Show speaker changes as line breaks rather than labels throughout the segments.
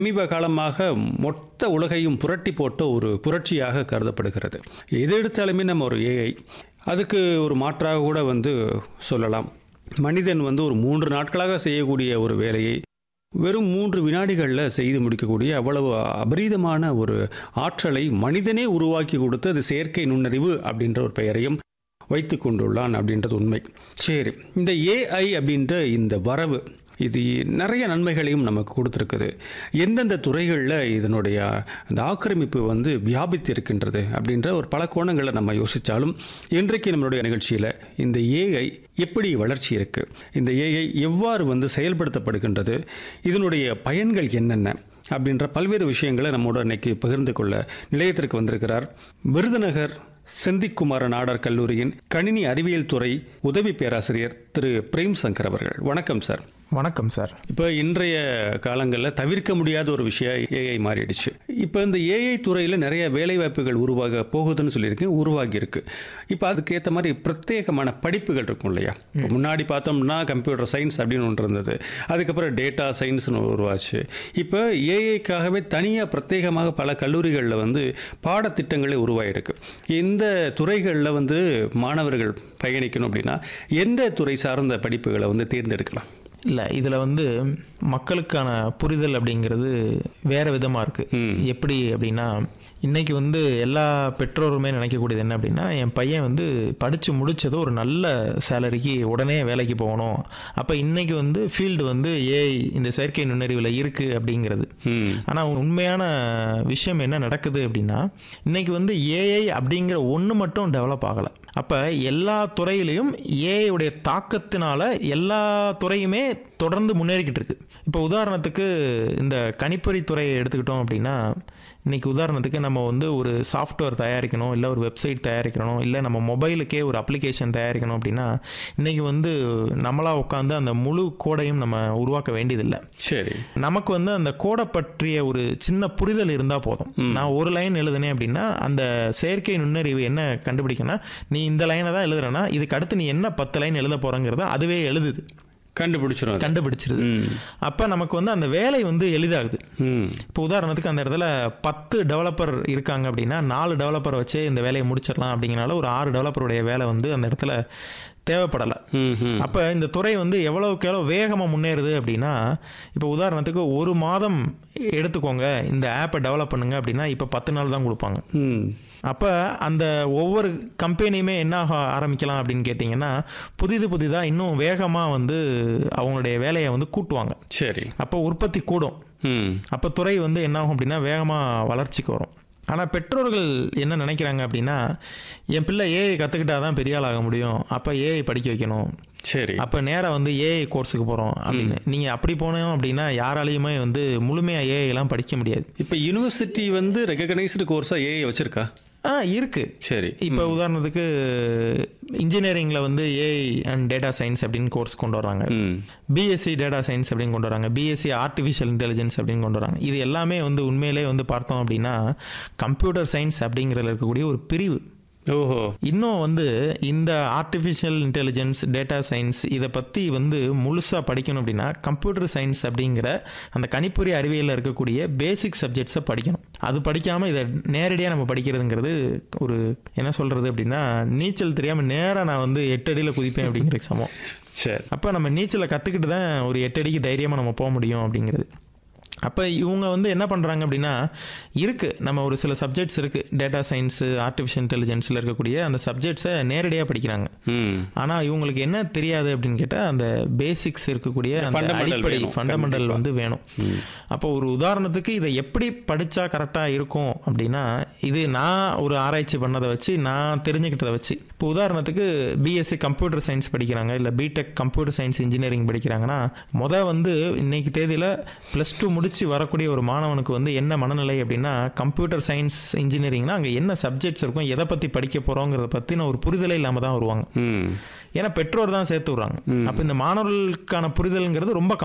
சமீப காலமாக மொத்த உலகையும் புரட்டி போட்ட ஒரு புரட்சியாக கருதப்படுகிறது எது எடுத்தாலுமே நம்ம ஒரு ஏஐ அதுக்கு ஒரு மாற்றாக கூட வந்து சொல்லலாம் மனிதன் வந்து ஒரு மூன்று நாட்களாக செய்யக்கூடிய ஒரு வேலையை வெறும் மூன்று வினாடிகளில் செய்து முடிக்கக்கூடிய அவ்வளவு அபரீதமான ஒரு ஆற்றலை மனிதனே உருவாக்கி கொடுத்து அது செயற்கை நுண்ணறிவு அப்படின்ற ஒரு பெயரையும் வைத்து கொண்டுள்ளான் அப்படின்றது உண்மை சரி இந்த ஏஐ அப்படின்ற இந்த வரவு இது நிறைய நன்மைகளையும் நமக்கு கொடுத்துருக்குது எந்தெந்த துறைகளில் இதனுடைய அந்த ஆக்கிரமிப்பு வந்து வியாபித்து இருக்கின்றது அப்படின்ற ஒரு பல கோணங்களை நம்ம யோசித்தாலும் இன்றைக்கு நம்மளுடைய நிகழ்ச்சியில் இந்த ஏஐ எப்படி வளர்ச்சி இருக்குது இந்த ஏஐ எவ்வாறு வந்து செயல்படுத்தப்படுகின்றது இதனுடைய பயன்கள் என்னென்ன அப்படின்ற பல்வேறு விஷயங்களை நம்மோட இன்னைக்கு பகிர்ந்து கொள்ள நிலையத்திற்கு வந்திருக்கிறார் விருதுநகர் செந்திக்குமார நாடார் கல்லூரியின் கணினி அறிவியல் துறை உதவி பேராசிரியர் திரு பிரேம் சங்கர் அவர்கள் வணக்கம் சார்
வணக்கம் சார்
இப்போ இன்றைய காலங்களில் தவிர்க்க முடியாத ஒரு விஷயம் ஏஐ மாறிடுச்சு இப்போ இந்த ஏஐ துறையில் நிறைய வேலைவாய்ப்புகள் உருவாக போகுதுன்னு சொல்லியிருக்கேன் உருவாகி இருக்கு இப்போ அதுக்கேற்ற மாதிரி பிரத்யேகமான படிப்புகள் இருக்கும் இல்லையா இப்போ முன்னாடி பார்த்தோம்னா கம்ப்யூட்டர் சயின்ஸ் அப்படின்னு ஒன்று இருந்தது அதுக்கப்புறம் டேட்டா சயின்ஸ்னு உருவாச்சு இப்போ ஏஐக்காகவே தனியாக பிரத்யேகமாக பல கல்லூரிகளில் வந்து பாடத்திட்டங்களே உருவாயிருக்கு இந்த துறைகளில் வந்து மாணவர்கள் பயணிக்கணும் அப்படின்னா எந்த துறை சார்ந்த படிப்புகளை வந்து தேர்ந்தெடுக்கலாம்
இல்லை இதில் வந்து மக்களுக்கான புரிதல் அப்படிங்கிறது வேற விதமாக இருக்குது எப்படி அப்படின்னா இன்னைக்கு வந்து எல்லா பெற்றோருமே நினைக்கக்கூடியது என்ன அப்படின்னா என் பையன் வந்து படித்து முடிச்சது ஒரு நல்ல சேலரிக்கு உடனே வேலைக்கு போகணும் அப்போ இன்னைக்கு வந்து ஃபீல்டு வந்து ஏஐ இந்த செயற்கை நுண்ணறிவில் இருக்குது அப்படிங்கிறது
ம்
ஆனால் உண்மையான விஷயம் என்ன நடக்குது அப்படின்னா இன்னைக்கு வந்து ஏஐ அப்படிங்கிற ஒன்று மட்டும் டெவலப் ஆகலை அப்போ எல்லா துறையிலையும் ஏஐ உடைய தாக்கத்தினால எல்லா துறையுமே தொடர்ந்து முன்னேறிக்கிட்டு இருக்கு இப்போ உதாரணத்துக்கு இந்த கணிப்பொறி துறையை எடுத்துக்கிட்டோம் அப்படின்னா இன்னைக்கு உதாரணத்துக்கு நம்ம வந்து ஒரு சாஃப்ட்வேர் தயாரிக்கணும் இல்லை ஒரு வெப்சைட் தயாரிக்கணும் இல்லை நம்ம மொபைலுக்கே ஒரு அப்ளிகேஷன் தயாரிக்கணும் அப்படின்னா இன்னைக்கு வந்து நம்மளா உட்காந்து அந்த முழு கோடையும் நம்ம உருவாக்க வேண்டியதில்லை
சரி
நமக்கு வந்து அந்த கோடை பற்றிய ஒரு சின்ன புரிதல் இருந்தால் போதும் நான் ஒரு லைன் எழுதுனேன் அப்படின்னா அந்த செயற்கை நுண்ணறிவு என்ன கண்டுபிடிக்கணும்னா நீ இந்த லைனை தான் எழுதுறேன்னா இதுக்கு அடுத்து நீ என்ன பத்து லைன் எழுத போறங்கிறத அதுவே எழுதுது
கண்டுபிடிச்சிரும் அது.
கண்டுபிடிச்சிருது
ம்
அப்போ நமக்கு வந்து அந்த வேலை வந்து எளிதாகுது
ம்
இப்போ உதாரணத்துக்கு அந்த இடத்துல பத்து டெவலப்பர் இருக்காங்க அப்படின்னா நாலு டெவலப்பர் வச்சு இந்த வேலையை முடிச்சிடலாம் அப்படிங்கிறனால ஒரு ஆறு டெவலப்பருடைய வேலை வந்து அந்த இடத்துல தேவைப்படலை
ம் ம்
அப்போ இந்த துறை வந்து எவ்வளவுக்கு எவ்வளோ வேகமாக முன்னேறுது அப்படின்னா இப்போ உதாரணத்துக்கு ஒரு மாதம் எடுத்துக்கோங்க இந்த ஆப்பை டெவலப் பண்ணுங்க அப்படின்னா இப்போ பத்து நாள் தான் கொடுப்பாங்க
ம்
அப்போ அந்த ஒவ்வொரு கம்பெனியுமே என்ன ஆக ஆரம்பிக்கலாம் அப்படின்னு கேட்டிங்கன்னா புதிது புதிதாக இன்னும் வேகமாக வந்து அவங்களுடைய வேலையை வந்து கூட்டுவாங்க
சரி
அப்போ உற்பத்தி கூடும்
ம்
அப்போ துறை வந்து என்ன ஆகும் அப்படின்னா வேகமாக வளர்ச்சிக்கு வரும் ஆனால் பெற்றோர்கள் என்ன நினைக்கிறாங்க அப்படின்னா என் பிள்ளை ஏஐ கற்றுக்கிட்டா தான் பெரிய ஆள் ஆக முடியும் அப்போ ஏஐ படிக்க வைக்கணும்
சரி
அப்போ நேராக வந்து ஏஐ கோர்ஸுக்கு போகிறோம் அப்படின்னு நீங்கள் அப்படி போனோம் அப்படின்னா யாராலையுமே வந்து முழுமையாக ஏஐலாம் படிக்க முடியாது
இப்போ யூனிவர்சிட்டி வந்து ரெகக்னைஸ்டு கோர்ஸாக ஏஐ வச்சிருக்கா
ஆ இருக்குது
சரி
இப்போ உதாரணத்துக்கு இன்ஜினியரிங்கில் வந்து ஏஐ அண்ட் டேட்டா சயின்ஸ் அப்படின்னு கோர்ஸ் கொண்டு வராங்க
ம்
பிஎஸ்சி டேட்டா சயின்ஸ் அப்படின்னு கொண்டு வராங்க பிஎஸ்சி ஆர்டிஃபிஷியல் இன்டெலிஜென்ஸ் அப்படின்னு கொண்டு வராங்க இது எல்லாமே வந்து உண்மையிலே வந்து பார்த்தோம் அப்படின்னா கம்ப்யூட்டர் சயின்ஸ் அப்படிங்கிறதுல இருக்கக்கூடிய ஒரு பிரிவு
ஓஹோ
இன்னும் வந்து இந்த ஆர்டிஃபிஷியல் இன்டெலிஜென்ஸ் டேட்டா சயின்ஸ் இதை பற்றி வந்து முழுசாக படிக்கணும் அப்படின்னா கம்ப்யூட்டர் சயின்ஸ் அப்படிங்கிற அந்த கணிப்பொறி அறிவியலில் இருக்கக்கூடிய பேசிக் சப்ஜெக்ட்ஸை படிக்கணும் அது படிக்காமல் இதை நேரடியாக நம்ம படிக்கிறதுங்கிறது ஒரு என்ன சொல்கிறது அப்படின்னா நீச்சல் தெரியாமல் நேராக நான் வந்து எட்டு அடியில் குதிப்பேன் அப்படிங்கிற சமம்
சரி
அப்போ நம்ம நீச்சலை கற்றுக்கிட்டு தான் ஒரு எட்டு அடிக்கு தைரியமாக நம்ம போக முடியும் அப்படிங்கிறது அப்போ இவங்க வந்து என்ன பண்ணுறாங்க அப்படின்னா இருக்குது நம்ம ஒரு சில சப்ஜெக்ட்ஸ் இருக்குது டேட்டா சயின்ஸு ஆர்டிஃபிஷியல் இன்டெலிஜென்ஸில் இருக்கக்கூடிய அந்த சப்ஜெக்ட்ஸை நேரடியாக படிக்கிறாங்க
ம்
ஆனால் இவங்களுக்கு என்ன தெரியாது அப்படின்னு கேட்டால் அந்த பேசிக்ஸ் இருக்கக்கூடிய அந்த
Fundamental
அடிப்படை
வேணும்,
ஃபண்டமெண்டல்
கண்டிப்பா.
வந்து வேணும் அப்போ ஒரு உதாரணத்துக்கு இதை எப்படி படித்தா கரெக்டாக இருக்கும் அப்படின்னா இது நான் ஒரு ஆராய்ச்சி பண்ணதை வச்சு நான் தெரிஞ்சுக்கிட்டதை வச்சு இப்போ உதாரணத்துக்கு பிஎஸ்சி கம்ப்யூட்டர் சயின்ஸ் படிக்கிறாங்க இல்லை பிடெக் கம்ப்யூட்டர் சயின்ஸ் இன்ஜினியரிங் படிக்கிறாங்கன்னா மொதல் வந்து இன்னைக்கு தேதியில் ப்ளஸ் டூ முடிச்சு வரக்கூடிய ஒரு மாணவனுக்கு வந்து என்ன மனநிலை அப்படின்னா கம்ப்யூட்டர் சயின்ஸ் இன்ஜினியரிங்னா அங்கே என்ன சப்ஜெக்ட்ஸ் இருக்கும் எதை பற்றி படிக்க போகிறோங்கிறத பற்றின ஒரு புரிதலே இல்லாமல் தான் வருவாங்க
ம்
ஏன்னா பெற்றோர் தான் சேர்த்து விட்றாங்க அப்போ இந்த மாணவர்களுக்கான புரிதல்ங்கிறது ரொம்ப கம்மி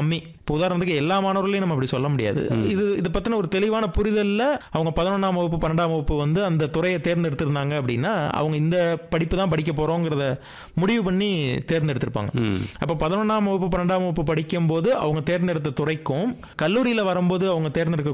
இப்போ உதாரணத்துக்கு எல்லா மாணவர்களையும் நம்ம அப்படி சொல்ல முடியாது இது இதை பற்றின ஒரு தெளிவான புரிதலில் அவங்க பதினொன்றாம் வகுப்பு பன்னெண்டாம் வகுப்பு வந்து அந்த துறையை தேர்ந்தெடுத்திருந்தாங்க அப்படின்னா அவங்க இந்த படிப்பு தான் படிக்க போகிறோங்கிறத முடிவு பண்ணி தேர்ந்தெடுத்திருப்பாங்க
ம்
அப்போ பதினொன்றாம் வகுப்பு பன்னெண்டாம் வகுப்பு படிக்கும்போது அவங்க தேர்ந்தெடுத்த துறைக்கும் கல்லூரியில் வரும்போது அவங்க தேர்ந்தெடுக்க